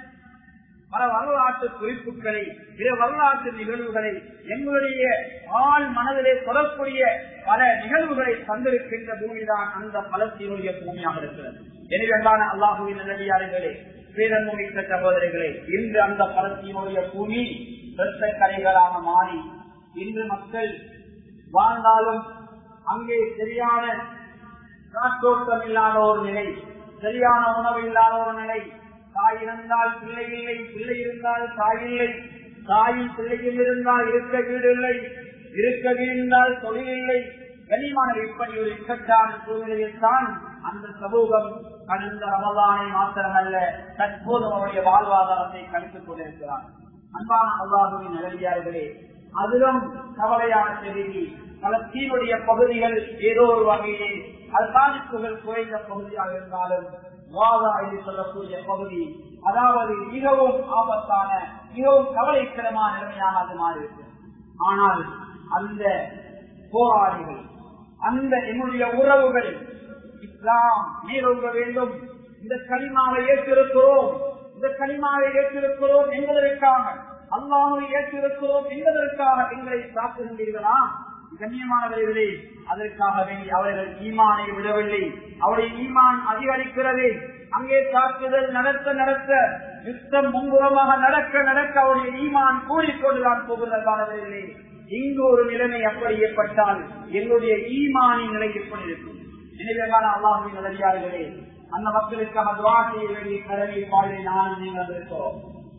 பல வரலாற்று குறிப்புகளை பிற வரலாற்று நிகழ்வுகளை எங்களுடைய ஆள் மனதிலே தொடரக்கூடிய பல நிகழ்வுகளை தந்திருக்கின்ற பூமிதான் அந்த பலத்தினுடைய பூமியாக இருக்கிறது எனவே அன்பான அல்லாஹுவின் நல்லடியார்களே பேரன்மிக்க சகோதரிகளே இன்று அந்த பலத்தினுடைய பூமி இரத்த கரைகளாக மாறி இன்று மக்கள் வாழ்ந்தாலும் அங்கே சரியான காற்றோட்டம் இல்லாத ஒரு நிலை சரியான உணவு இல்லாத ஒரு நிலை தாய் இருந்தால் பிள்ளை இல்லை பிள்ளை இருந்தால் தாய் இல்லை தாயும் பிள்ளையும் இருந்தால் இருக்க வீடு இல்லை இருக்க வீழ்ந்தால் தொழில் இல்லை கனிமான இப்படி ஒரு இக்கட்டான சூழ்நிலையில் தான் அந்த சமூகம் கடந்த ரமதானை மாத்திரமல்ல தற்போது அவருடைய வாழ்வாதாரத்தை கணித்துக் கொண்டிருக்கிறார் அன்பான அல்லாஹுவின் நிலையார்களே அதிலும் கவலையான செய்தி பலத்தீனுடைய பகுதிகள் ஏதோ ஒரு வகையிலே அல்பாதிப்புகள் குறைந்த பகுதியாக இருந்தாலும் வாதா என்று சொல்லக்கூடிய பகுதி அதாவது மிகவும் ஆபத்தான மிகவும் கவலைக்கிடமான நிலைமையாக அது மாறிவிட்டது ஆனால் அந்த போராளிகள் அந்த என்னுடைய உறவுகள் இஸ்லாம் மேலோங்க வேண்டும் இந்த களிமாவை ஏற்றிருக்கிறோம் இந்த களிமாவை ஏற்றிருக்கிறோம் என்பதற்காக அல்லாஹை ஏற்றிருக்கிறோம் என்பதற்காக எங்களை தாக்குகின்றீர்களா கண்ணியமானவர்களே அதற்காக வேண்டி அவர்கள் ஈமானை விடவில்லை அவருடைய ஈமான் அதிகரிக்கிறது அங்கே தாக்குதல் நடத்த நடத்த யுத்தம் முன்புறமாக நடக்க நடக்க அவருடைய ஈமான் கூறிக்கொண்டுதான் போகிறதானவர்களே இங்கு ஒரு நிலைமை அப்படி ஏற்பட்டால் எங்களுடைய ஈமானின் நிலை எப்படி இருக்கும் எனவே அல்லாஹின் நிலையார்களே அந்த மக்களுக்காக துவா செய்ய வேண்டிய கடமை பாடலை நான் நீங்கள் இருக்கிறோம்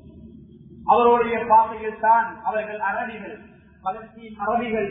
அவருடைய பாசையில் தான் அவர்கள் அரபிகள் பலஸ்தீன் அரபிகள்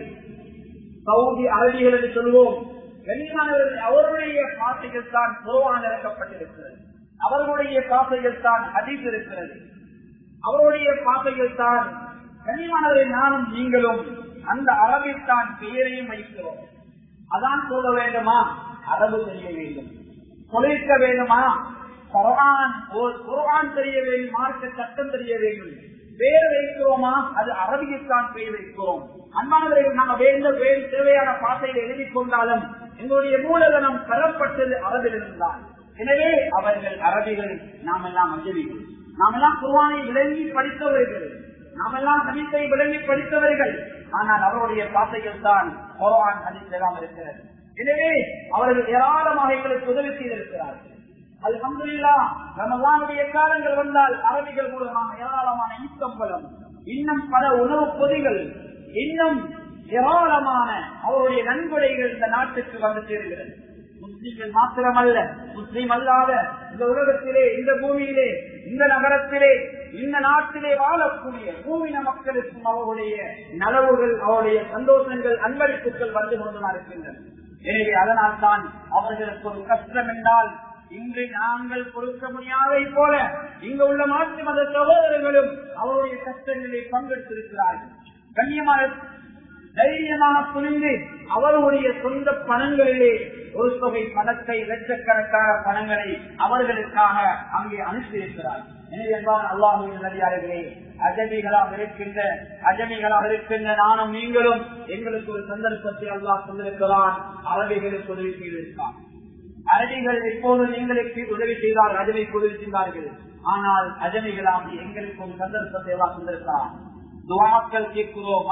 சவுதி அரபிகள் என்று சொல்வோம் வெளிமானவர்கள் அவருடைய பாசையில் தான் குருவான் இறக்கப்பட்டிருக்கிறது அவர்களுடைய பாசையில் தான் ஹதீஸ் இருக்கிறது அவருடைய பாசையில் தான் கனிமானவரை நானும் நீங்களும் அந்த அரபித்தான் பெயரையும் வைக்கிறோம் அதான் சொல்ல வேண்டுமா அரபு தெரிய வேண்டும் தொழிற்க வேண்டுமா குரான் குரான் தெரிய வேண்டும் மார்க்க சட்டம் தெரிய வேண்டும் பேர் வைக்கிறோமா அது அரபியத்தான் பெயர் வைக்கிறோம் அன்பானவர்கள் நாங்கள் வேண்ட வேறு தேவையான பாசையில் எழுதி கொண்டாலும் எங்களுடைய மூலதனம் பெறப்பட்டது அரபிலிருந்தான் எனவே அவர்கள் அரபிகள் நாம் எல்லாம் அஞ்சலிகள் நாம் எல்லாம் குர்வானை விளங்கி படித்தவர்கள் நாம் எல்லாம் ஹதீஸை விளங்கி படித்தவர்கள் ஆனால் அவருடைய பாசைகள் தான் குர்ஆன் ஹதீஸ் எல்லாம் இருக்கிறது எனவே அவர்கள் ஏராளமாக எங்களுக்கு உதவி செய்திருக்கிறார்கள் அல்ஹம்துலில்லா ரமலானுடைய காலங்கள் வந்தால் அரபிகள் மூலமாக ஏராளமான ஈக்கம்பலம் இன்னும் பல உணவு பொதிகள் இன்னும் ஏராளமான அவருடைய நன்கொடைகள் இந்த நாட்டுக்கு வந்து சேருகிறது முஸ்லீம்கள் மாத்திரமல்ல முஸ்லீம் அல்லாத இந்த உலகத்திலே இந்த பூமியிலே இந்த நகரத்திலே இந்த நாட்டிலே வாழக்கூடிய பூமின மக்களுக்கும் அவருடைய நலவுகள் அவருடைய சந்தோஷங்கள் அன்பளிப்புகள் வந்து கொண்டுதான் இருக்கின்றன எனவே அதனால் தான் அவர்களுக்கு ஒரு கஷ்டம் என்றால் இன்று நாங்கள் கொடுக்க முடியாதை போல இங்கு உள்ள மாற்று மத சகோதரர்களும் அவருடைய கஷ்டங்களில் பங்கெடுத்திருக்கிறார்கள் கண்ணியமான தைரியமாக துணிந்து அவர்களுடைய சொந்த பணங்களிலே ஒரு தொகை பணத்தை லட்சக்கணக்கான பணங்களை அவர்களுக்காக அங்கே அனுப்பியிருக்கிறார் எனவே அல்லாஹின் நடிகார்களே அஜமிகளாக இருக்கின்ற அஜமிகளாக இருக்கின்ற நானும் நீங்களும் எங்களுக்கு ஒரு சந்தர்ப்பத்தை அல்லாஹ் தந்திருக்கிறான் அரபிகளுக்கு உதவி செய்திருக்கான் அரபிகள் எப்போது எங்களுக்கு உதவி செய்தார்கள் அஜமைக்கு உதவி செய்தார்கள் ஆனால் அஜமிகளாக எங்களுக்கு ஒரு சந்தர்ப்பத்தை எல்லாம் தந்திருக்கிறான் துவாக்கள் கேட்கிறோம்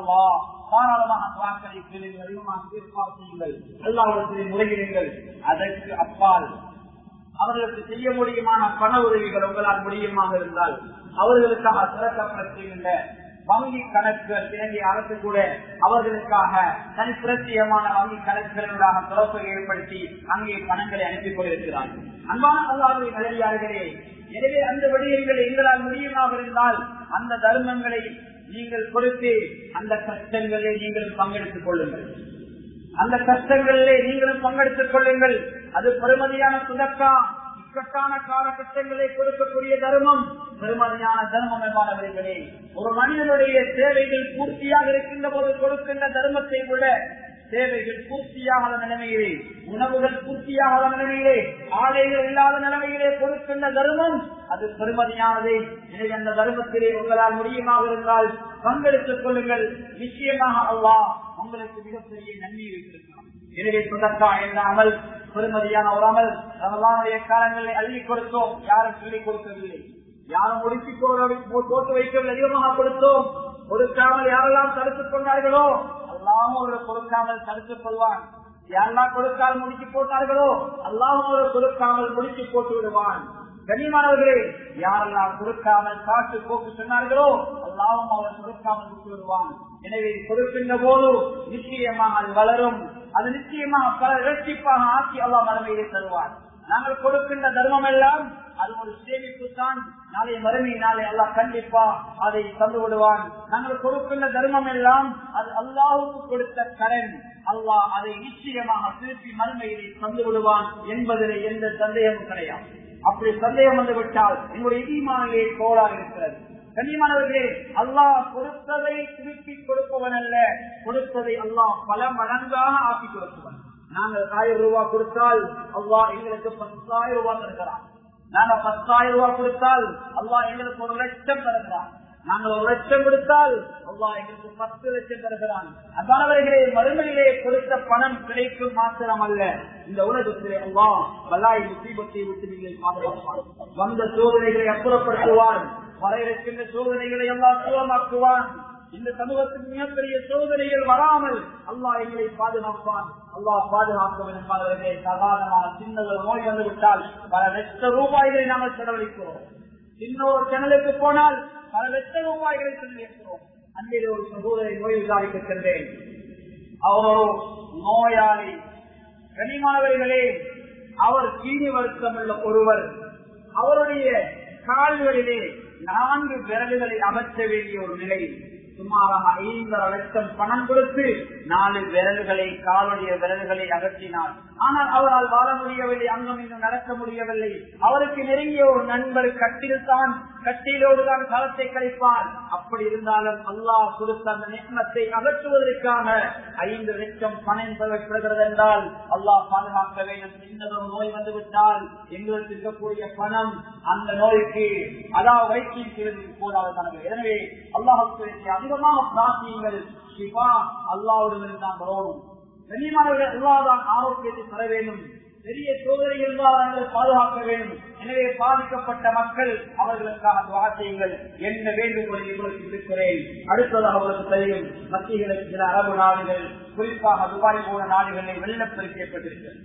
தாராளமாக துவாக்களை கேளுங்கள் அதிகமாக தீர்ப்பாக செய்யுங்கள் எல்லாவற்றை முறையிடுங்கள் அதற்கு அப்பால் அவர்களுக்கு செய்ய முடியுமான பண உதவிகள் உங்களால் முடியுமாக இருந்தால் அவர்களுக்காக திறக்கப்படுகின்ற வங்கி கணக்குகள் இலங்கை அரசு கூட அவர்களுக்காக தனி பிரத்தியமான வங்கி கணக்குகளுடாக தொடர்பை ஏற்படுத்தி அங்கே பணங்களை அனுப்பிக் கொண்டிருக்கிறார்கள் அன்பான அல்லாத நிலையார்களே எனவே அந்த விடயங்களை எங்களால் முடியுமாக இருந்தால் அந்த தர்மங்களை நீங்கள் கொடுத்து அந்த கஷ்டங்களில் நீங்கள் பங்கெடுத்துக் கொள்ளுங்கள் அந்த கஷ்டங்களிலே நீங்களும் பங்கெடுத்துக் கொள்ளுங்கள் அது பெருமதியான சுதக்கா இக்கட்டான காலகட்டங்களை கொடுக்கக்கூடிய தர்மம் பெருமதியான தர்மம் என்பானவர்களே ஒரு மனிதனுடைய தேவைகள் பூர்த்தியாக இருக்கின்ற போது கொடுக்கின்ற தர்மத்தை விட தேவைகள் பூர்த்தியாகாத நிலைமையிலே உணவுகள் பூர்த்தியாகாத நிலைமையிலே ஆடைகள் இல்லாத நிலைமையிலே கொடுக்கின்ற தர்மம் அது பெருமதியானது எனவே அந்த தர்மத்திலே உங்களால் முடியுமாக இருந்தால் பங்கெடுத்துக் கொள்ளுங்கள் நிச்சயமாக அல்லா உங்களுக்கு மிகப்பெரிய நன்மை வைத்திருக்கலாம் எனவே சுதக்கா என்ற அமல் பெருமதியான ஒரு அமல் ரமலானுடைய காலங்களில் அள்ளி கொடுத்தோம் யாரும் சொல்லிக் கொடுக்கவில்லை யாரும் முடிச்சு போட்டு வைக்கவில்லை அதிகமாக கொடுத்தோம் கொடுக்காமல் யாரெல்லாம் தடுத்துக் கொண்டார்களோ அல்லாமல் ஒரு கொடுக்காமல் தடுத்துக் கொள்வான் யாரெல்லாம் கொடுக்காமல் முடிச்சு போட்டார்களோ அல்லாமல் ஒரு கொடுக்காமல் முடிச்சு போட்டு விடுவான் கனிமானவர்களே யாரெல்லாம் கொடுக்காமல் காட்டு போக்கு சொன்னார்களோ அல்லாவும் அவர் கொடுக்காமல் விட்டு விடுவான் எனவே கொடுக்கின்ற போது நிச்சயமாக அது வளரும் அது நிச்சயமாக பல இரட்சிப்பாக ஆக்கி அல்லா மறுமையிலே தருவார் நாங்கள் கொடுக்கின்ற தர்மம் எல்லாம் அது ஒரு சேமிப்பு தான் நாளை மறுமை நாளை எல்லாம் கண்டிப்பா அதை தந்து விடுவான் நாங்கள் கொடுக்கின்ற தர்மம் எல்லாம் அது அல்லாவுக்கு கொடுத்த கடன் அல்லாஹ் அதை நிச்சயமாக திருப்பி மறுமையிலே தந்து விடுவான் என்பதில் எந்த சந்தேகமும் கிடையாது அப்படி சந்தேகம் வந்து விட்டால் எங்களுடைய ஈமானிலே கோளாறு இருக்கிறது கண்ணியமானவர்களே அல்லாஹ் கொடுத்ததை திருப்பி கொடுப்பவன் அல்ல கொடுத்ததை அல்லாஹ் பல மடங்காக ஆக்கி கொடுப்பவன் நாங்கள் ஆயிரம் ரூபாய் கொடுத்தால் அல்லா எங்களுக்கு பத்தாயிரம் ரூபாய் தருகிறான் நாங்க பத்தாயிரம் ரூபாய் கொடுத்தால் அல்லா எங்களுக்கு ஒரு லட்சம் தருகிறான் நாங்கள் ஒரு லட்சம் கொடுத்தால் அல்லா எங்களுக்கு பத்து லட்சம் தருகிறான் அதானவர்களே மறுமையிலே கொடுத்த பணம் கிடைக்கும் மாத்திரம் அல்ல இந்த உலகத்திலே அல்லா வல்லாய் முசீபத்தை விட்டு நீங்கள் பாதுகாப்பான் வந்த சோதனைகளை அப்புறப்படுத்துவான் வர இருக்கின்ற சோதனைகளை எல்லாம் சுலமாக்குவான் இந்த சமூகத்துக்கு மிகப்பெரிய சோதனைகள் வராமல் அல்லாஹ் எங்களை பாதுகாப்பான் அல்லாஹ் பாதுகாக்க என்பதற்கு சாதாரணமான சின்னதொரு நோய் வந்து விட்டால் பல லட்ச ரூபாய்களை நாங்கள் செலவழிக்கிறோம் சின்ன ஒரு சேனலுக்கு போனால் பல லட்ச ரூபாய்களை செலவழிக்கிறோம் அங்கே ஒரு சகோதரை நோய் விசாரிக்க சென்றேன் அவர் ஒரு நோயாளி கனிமானவர்களே அவர் கீழி வருத்தம் உள்ள ஒருவர் அவருடைய கால்களிலே நான்கு விரல்களை அகற்ற வேண்டிய ஒரு நிலை சுமாராக ஐந்தரை லட்சம் பணம் கொடுத்து நாலு விரல்களை காலுடைய விரல்களை அகற்றினார் ஆனால் அவரால் வாழ முடியவில்லை அங்கம் இன்னும் நடக்க முடியவில்லை அவருக்கு நெருங்கிய ஒரு நண்பர் கட்டில் தான் கட்டிலோடு தான் காலத்தை கழிப்பார் அப்படி இருந்தாலும் அல்லாஹ் கொடுத்த அந்த நியமத்தை அகற்றுவதற்காக ஐந்து லட்சம் பணம் தேவைப்படுகிறது என்றால் அல்லாஹ் பாதுகாக்க வேண்டும் சின்னதொரு நோய் வந்துவிட்டால் எங்களுக்கு இருக்கக்கூடிய பணம் அந்த நோய்க்கு அதாவது வைத்தியம் செய்வதற்கு போதாது எனவே அல்லாஹுக்கு அதிகமாக பிரார்த்தியுங்கள் சிவா அல்லாவுடன் தான் வரணும் கண்ணியமானவர்கள் அல்லாதான் ஆரோக்கியத்தை தர வேண்டும் பெரிய சோதனைகள் நாங்கள் பாதுகாக்க வேண்டும் எனவே பாதிக்கப்பட்ட மக்கள் அவர்களுக்கான வார்த்தைகள் என்ன வேண்டுகோளை உங்களுக்கு இருக்கிறேன் அடுத்ததாக அவர்களுக்கு தெரியும் மத்தியர்களுக்கு சில அரபு நாடுகள் குறிப்பாக துபாய் போன நாடுகளில் வெள்ளப்பெருக்கு ஏற்பட்டிருக்கிறது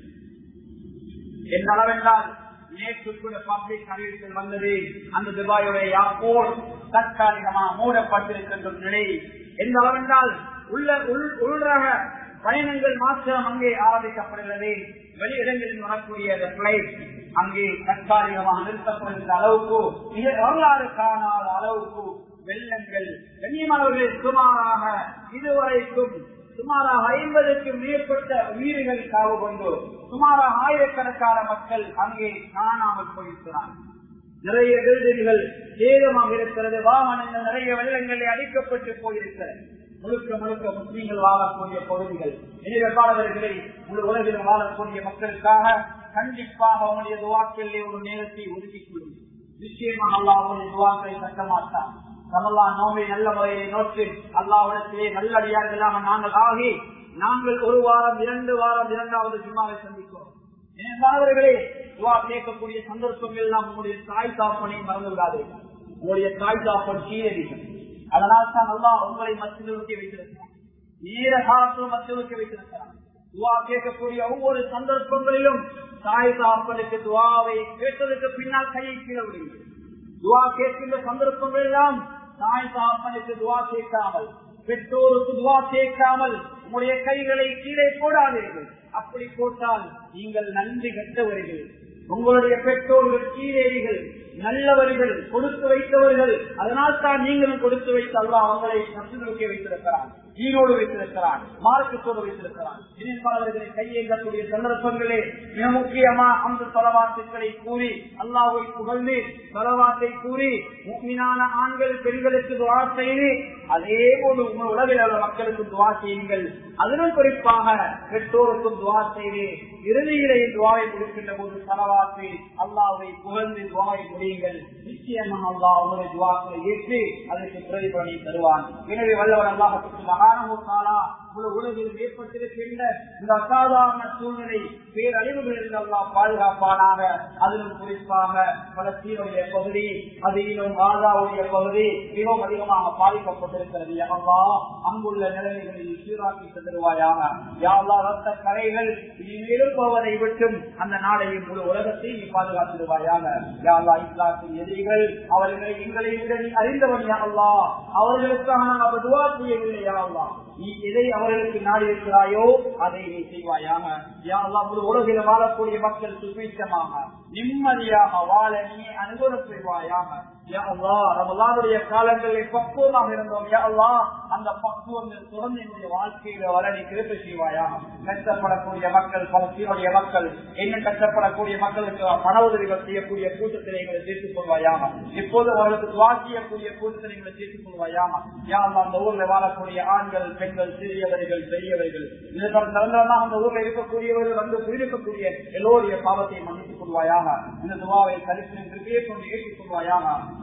என்ன அளவென்றால் நேற்று கூட பப்ளிக் அறிவிப்பில் வந்தது அந்த துபாயுடைய யாப்போர் தற்காலிகமாக மூடப்பட்டிருக்கின்ற நிலை எந்த அளவென்றால் உள்ள உள்ரக பயணங்கள் மாத்திரம் அங்கே ஆரம்பிக்கப்படுகிறது வெளியிடங்களில் வரக்கூடிய பிளைட் அங்கே தற்காலிகமாக நிறுத்தப்படுகின்ற அளவுக்கு மிக வரலாறு காணாத அளவுக்கு வெள்ளங்கள் கண்ணியமானவர்கள் சுமாராக இதுவரைக்கும் சுமாராக ஐம்பதுக்கும் மேற்பட்ட உயிர்கள் காவு கொண்டு சுமாராக ஆயிரக்கணக்கான மக்கள் அங்கே காணாமல் போயிருக்கிறார்கள் நிறைய விருதுகள் சேதமாக இருக்கிறது வாகனங்கள் நிறைய வெள்ளங்களில் அடிக்கப்பட்டு போயிருக்கிறது முழுக்க முழுக்க முஸ்லீம்கள் வாழக்கூடிய பகுதிகள் எதிர்காலவர்களை முழு உலகில் வாழக்கூடிய மக்களுக்காக கண்டிப்பாக அவனுடைய துவாக்களிலே ஒரு நேரத்தை ஒதுக்கிக் கொள்ளும் நிச்சயமாக அல்லா அவனுடைய துவாக்களை கட்ட மாட்டான் ரமல்லா நோவை நல்ல முறையை நோக்கி அல்லாவிடத்திலே நல்லடியார்களாக நாங்கள் ஆகி நாங்கள் ஒரு வாரம் இரண்டு வாரம் இரண்டாவது ஜிம்மாவை சந்திக்கிறோம் மாணவர்களே துவா கேட்கக்கூடிய சந்தர்ப்பங்கள் எல்லாம் உங்களுடைய தாய் தாப்பனை மறந்து விடாதீர்கள் உங்களுடைய தாய் தாப்பன் கீழடிகள் அதனால் தான் அல்லா உங்களை மத்தியிலுக்கி வைத்திருக்கிறார் நேர காலத்தில் மத்தியிலுக்கி வைத்திருக்கிறார் துவா கேட்கக்கூடிய ஒவ்வொரு சந்தர்ப்பங்களிலும் தாய் தாப்பனுக்கு துவாவை கேட்டதுக்கு பின்னால் கையை கீழ விடுங்கள் துவா கேட்கின்ற சந்தர்ப்பங்கள் எல்லாம் தாய் தாப்பனுக்கு துவா கேட்காமல் பெற்றோருக்கு துவா கேட்காமல் உங்களுடைய கைகளை கீழே போடாதீர்கள் அப்படி போட்டால் நீங்கள் நன்றி கட்டவர்கள் உங்களுடைய பெற்றோர்கள் கீழேறிகள் நல்லவர்கள் கொடுத்து வைத்தவர்கள் அதனால் தான் நீங்களும் கொடுத்து வைத்த அல்லா அவங்களை நசுநோக்கி வைத்திருக்கிறான் ஈரோடு வைத்திருக்கிறான் மார்க்கத்தோடு வைத்திருக்கிறான் இணைப்பாளர்களை கையேங்கக்கூடிய சந்தர்ப்பங்களே மிக முக்கியமா அந்த தலவாத்துக்களை கூறி அல்லாவை புகழ்ந்து தலவாத்தை கூறி முக்மினான ஆண்கள் பெண்களுக்கு துவா செய்து அதே போல உங்கள் உலகில் உள்ள மக்களுக்கு துவா செய்யுங்கள் அதிலும் குறிப்பாக பெற்றோருக்கும் துவா செய்து இறுதியிலே துவாவை கொடுக்கின்ற போது தலவாத்து அல்லாவை புகழ்ந்து துவாவை முடியுங்கள் நிச்சயமாக அல்லா உங்களுடைய துவாக்களை ஏற்று அதற்கு பிரதிபலனை தருவான் எனவே வல்லவர் அல்லாஹத்துக்கு மகானமுத்தாலா முழு உலகில் ஏற்பட்டிருக்கின்ற இந்த அசாதாரண சூழ்நிலை பேரழிவுகளில் எல்லாம் பாதுகாப்பானாக அதிலும் குறிப்பாக பலஸ்தீனுடைய பகுதி அதிலும் காசாவுடைய பகுதி மிகவும் அதிகமாக பாதிக்கப்பட்டிருக்கிறது யாவா அங்குள்ள நிலைமைகளில் சீராக்கி தருவாயாக யாவா ரத்த கரைகள் இனிமேலும் போவதை விட்டும் அந்த நாடையும் முழு உலகத்தையும் நீ பாதுகாத்திடுவாயாக யாவா இஸ்லாத்தின் எதிரிகள் அவர்களை எங்களை விட நீ அறிந்தவன் யாவா அவர்களுக்காக நாங்கள் துவா செய்யவில்லை யாவா நீ எதை அவர்களுக்கு நாடி இருக்கிறாயோ அதை நீ செய்வாயாக யாரெல்லாம் ஒரு உலகில் வாழக்கூடிய மக்கள் சுபீட்சமாக நிம்மதியாக வாழ நீ அனுகூலம் செய்வாயாக யா அல்லாஹ் ரமலானுடைய காலங்களில் பக்குவமாக இருந்தோம் யா அல்லாஹ் அந்த பக்குவங்கள் தொடர்ந்து என்னுடைய வாழ்க்கையில வர நீ கிருப்பை செய்வாயா கஷ்டப்படக்கூடிய மக்கள் பலஸ்தீனுடைய மக்கள் என்ன கஷ்டப்படக்கூடிய மக்களுக்கு பண உதவிகள் செய்யக்கூடிய கூட்டத்தினை எங்களை சேர்த்துக் கொள்வாயாக இப்போது அவர்களுக்கு துவா செய்யக்கூடிய கூட்டத்தினை எங்களை சேர்த்துக் கொள்வாயாக யா அல்லாஹ் அந்த ஊர்ல வாழக்கூடிய ஆண்கள் பெண்கள் சிறியவர்கள் பெரியவர்கள் இதற்கு நிரந்தரமாக அந்த ஊர்ல இருக்கக்கூடியவர்கள் வந்து குடியிருக்கக்கூடிய எல்லோருடைய பாவத்தை மன்னித்துக் கொள்வாயாக இந்த துவாவை கருத்து கொண்டு ஏற்றுக்கொள்வாயாக